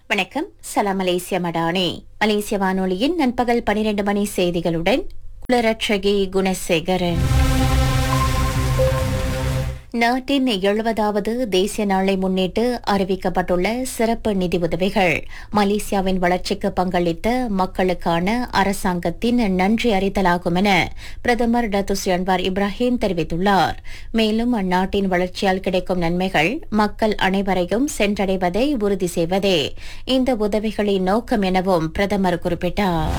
வணக்கம் சலாம் மலேசிய மடானே மலேசிய வானொலியின் நண்பகல் பனிரெண்டு மணி செய்திகளுடன் குலரட்சகி குணசேகரன் நாட்டின் எழுபதாவது தேசிய நாளை முன்னிட்டு அறிவிக்கப்பட்டுள்ள சிறப்பு நிதி உதவிகள் மலேசியாவின் வளர்ச்சிக்கு பங்களித்த மக்களுக்கான அரசாங்கத்தின் நன்றி அறிதலாகும் என பிரதமர் டத்துஸ்ரீ அன்வார் இப்ராஹிம் தெரிவித்துள்ளார் மேலும் அந்நாட்டின் வளர்ச்சியால் கிடைக்கும் நன்மைகள் மக்கள் அனைவரையும் சென்றடைவதை உறுதி செய்வதே இந்த உதவிகளின் நோக்கம் எனவும் பிரதமர் குறிப்பிட்டார்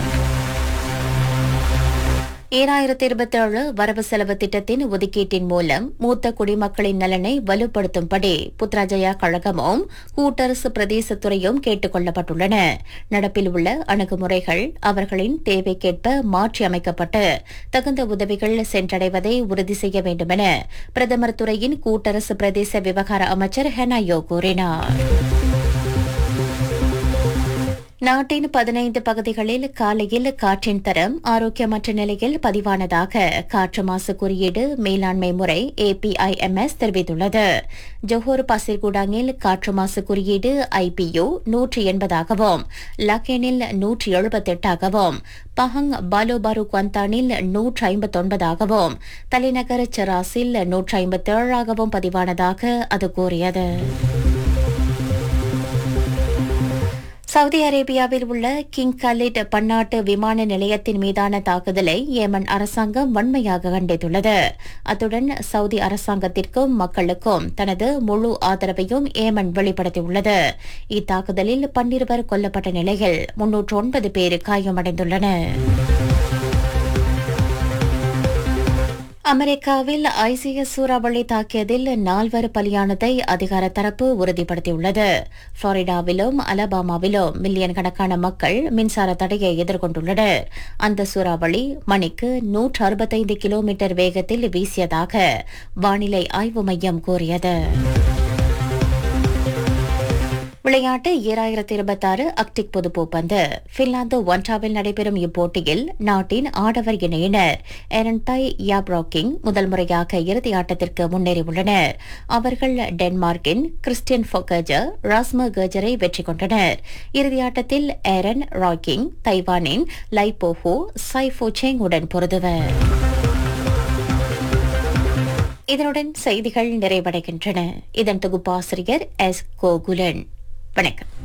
ஈராயிரத்தி இருபத்தி ஏழு வரவு செலவு திட்டத்தின் ஒதுக்கீட்டின் மூலம் மூத்த குடிமக்களின் நலனை வலுப்படுத்தும்படி புத்ராஜயா கழகமும் கூட்டரசு பிரதேசத்துறையும் கேட்டுக் கொள்ளப்பட்டுள்ளன நடப்பில் உள்ள அணுகுமுறைகள் அவர்களின் தேவைக்கேற்ப மாற்றி அமைக்கப்பட்டு தகுந்த உதவிகள் சென்றடைவதை உறுதி செய்ய வேண்டுமென பிரதமர் துறையின் கூட்டரசு பிரதேச விவகார அமைச்சர் ஹெனாயோ கூறினார் நாட்டின் பதினைந்து பகுதிகளில் காலையில் காற்றின் தரம் ஆரோக்கியமற்ற நிலையில் பதிவானதாக காற்று மாசு குறியீடு மேலாண்மை முறை ஏபிஐஎம்எஸ் தெரிவித்துள்ளது ஜொஹோர் பசிர்குடாங்கில் காற்று மாசு குறியீடு ஐபியு நூற்றி எண்பதாகவும் லக்கேனில் நூற்றி எழுபத்தெட்டாகவும் பஹங் பாலோபாரு குவந்தானில் நூற்றி ஐம்பத்தொன்பதாகவும் தலைநகர் செராசில் நூற்றி ஐம்பத்தேழாகவும் பதிவானதாக அது கூறியது சவுதி அரேபியாவில் உள்ள கிங் கலிட் பன்னாட்டு விமான நிலையத்தின் மீதான தாக்குதலை ஏமன் அரசாங்கம் வன்மையாக கண்டித்துள்ளது அத்துடன் சவுதி அரசாங்கத்திற்கும் மக்களுக்கும் தனது முழு ஆதரவையும் ஏமன் வெளிப்படுத்தியுள்ளது இத்தாக்குதலில் பன்னிருவர் கொல்லப்பட்ட நிலையில் முன்னூற்று ஒன்பது பேர் காயமடைந்துள்ளனர் அமெரிக்காவில் ஐசிஎஸ் சூறாவளி தாக்கியதில் நால்வர் பலியானதை அதிகார தரப்பு உறுதிப்படுத்தியுள்ளது புளோரிடாவிலும் அலபாமாவிலும் மில்லியன் கணக்கான மக்கள் மின்சார தடையை எதிர்கொண்டுள்ளனர் அந்த சூறாவளி மணிக்கு நூற்று அறுபத்தைந்து கிலோமீட்டர் வேகத்தில் வீசியதாக வானிலை ஆய்வு மையம் கூறியது விளையாட்டு ஈராயிரத்தி இருபத்தாறு அக்டிக் பொதுப்போப்பந்து பின்லாந்து ஒன்டாவில் நடைபெறும் இப்போட்டியில் நாட்டின் ஆடவர் இணையினர் எரன்டாய் யாப்ராக்கிங் முதல் முறையாக இறுதி ஆட்டத்திற்கு முன்னேறியுள்ளனர் அவர்கள் டென்மார்க்கின் கிறிஸ்டியன் ஃபொகஜர் ராஸ்ம கர்ஜரை வெற்றி கொண்டனர் இறுதியாட்டத்தில் ஏரன் ராக்கிங் தைவானின் லைபோஹோ சைஃபோ செங் உடன் பொருதுவர் இதனுடன் செய்திகள் நிறைவடைகின்றன இதன் தொகுப்பாசிரியர் எஸ் கோகுலன் வணக்கம்